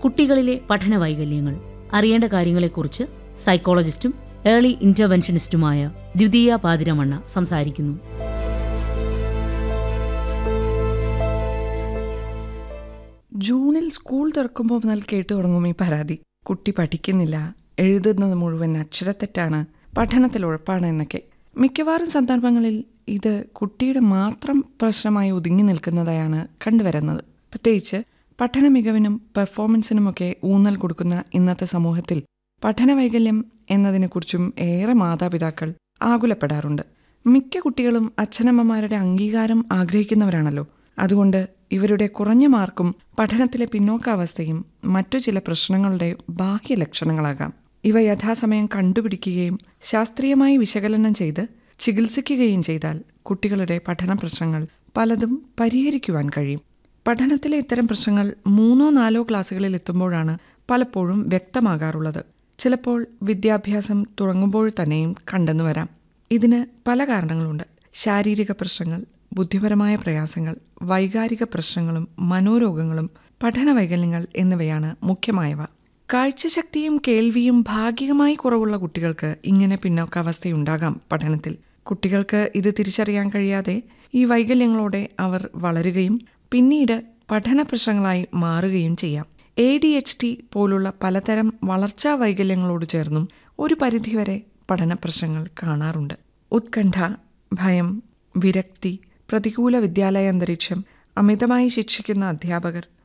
കുട്ടികളിലെ പഠന വൈകല്യങ്ങൾ അറിയേണ്ട കാര്യങ്ങളെക്കുറിച്ച് സൈക്കോളജിസ്റ്റും ഏർലി ഇന്റർവെൻഷനിസ്റ്റുമായ ദ്വിതീയ പാതിരമണ്ണ സംസാരിക്കുന്നു ജൂണിൽ സ്കൂൾ തുറക്കുമ്പോൾ മുതൽ കേട്ടു തുടങ്ങും ഈ പരാതി കുട്ടി പഠിക്കുന്നില്ല എഴുതുന്നത് മുഴുവൻ അക്ഷരത്തെറ്റാണ് പഠനത്തിൽ ഉഴപ്പാണ് എന്നൊക്കെ മിക്കവാറും സന്ദർഭങ്ങളിൽ ഇത് കുട്ടിയുടെ മാത്രം പ്രശ്നമായി ഒതുങ്ങി നിൽക്കുന്നതായാണ് കണ്ടുവരുന്നത് പ്രത്യേകിച്ച് പഠന മികവിനും പെർഫോമൻസിനുമൊക്കെ ഊന്നൽ കൊടുക്കുന്ന ഇന്നത്തെ സമൂഹത്തിൽ പഠന വൈകല്യം എന്നതിനെക്കുറിച്ചും ഏറെ മാതാപിതാക്കൾ ആകുലപ്പെടാറുണ്ട് മിക്ക കുട്ടികളും അച്ഛനമ്മമാരുടെ അംഗീകാരം ആഗ്രഹിക്കുന്നവരാണല്ലോ അതുകൊണ്ട് ഇവരുടെ കുറഞ്ഞ മാർക്കും പഠനത്തിലെ പിന്നോക്കാവസ്ഥയും മറ്റു ചില പ്രശ്നങ്ങളുടെ ബാഹ്യ ലക്ഷണങ്ങളാകാം ഇവ യഥാസമയം കണ്ടുപിടിക്കുകയും ശാസ്ത്രീയമായി വിശകലനം ചെയ്ത് ചികിത്സിക്കുകയും ചെയ്താൽ കുട്ടികളുടെ പഠന പ്രശ്നങ്ങൾ പലതും പരിഹരിക്കുവാൻ കഴിയും പഠനത്തിലെ ഇത്തരം പ്രശ്നങ്ങൾ മൂന്നോ നാലോ ക്ലാസ്സുകളിൽ എത്തുമ്പോഴാണ് പലപ്പോഴും വ്യക്തമാകാറുള്ളത് ചിലപ്പോൾ വിദ്യാഭ്യാസം തുടങ്ങുമ്പോൾ തന്നെയും കണ്ടെന്നു വരാം ഇതിന് പല കാരണങ്ങളുണ്ട് ശാരീരിക പ്രശ്നങ്ങൾ ബുദ്ധിപരമായ പ്രയാസങ്ങൾ വൈകാരിക പ്രശ്നങ്ങളും മനോരോഗങ്ങളും പഠന വൈകല്യങ്ങൾ എന്നിവയാണ് മുഖ്യമായവ കാഴ്ചശക്തിയും കേൾവിയും ഭാഗികമായി കുറവുള്ള കുട്ടികൾക്ക് ഇങ്ങനെ പിന്നോക്കാവസ്ഥയുണ്ടാകാം പഠനത്തിൽ കുട്ടികൾക്ക് ഇത് തിരിച്ചറിയാൻ കഴിയാതെ ഈ വൈകല്യങ്ങളോടെ അവർ വളരുകയും പിന്നീട് പഠന പ്രശ്നങ്ങളായി മാറുകയും ചെയ്യാം എ ഡി എച്ച് ടി പോലുള്ള പലതരം വളർച്ചാ വൈകല്യങ്ങളോട് ചേർന്നും ഒരു പരിധിവരെ പഠന പ്രശ്നങ്ങൾ കാണാറുണ്ട് ഉത്കണ്ഠ ഭയം വിരക്തി പ്രതികൂല വിദ്യാലയ അന്തരീക്ഷം അമിതമായി ശിക്ഷിക്കുന്ന അധ്യാപകർ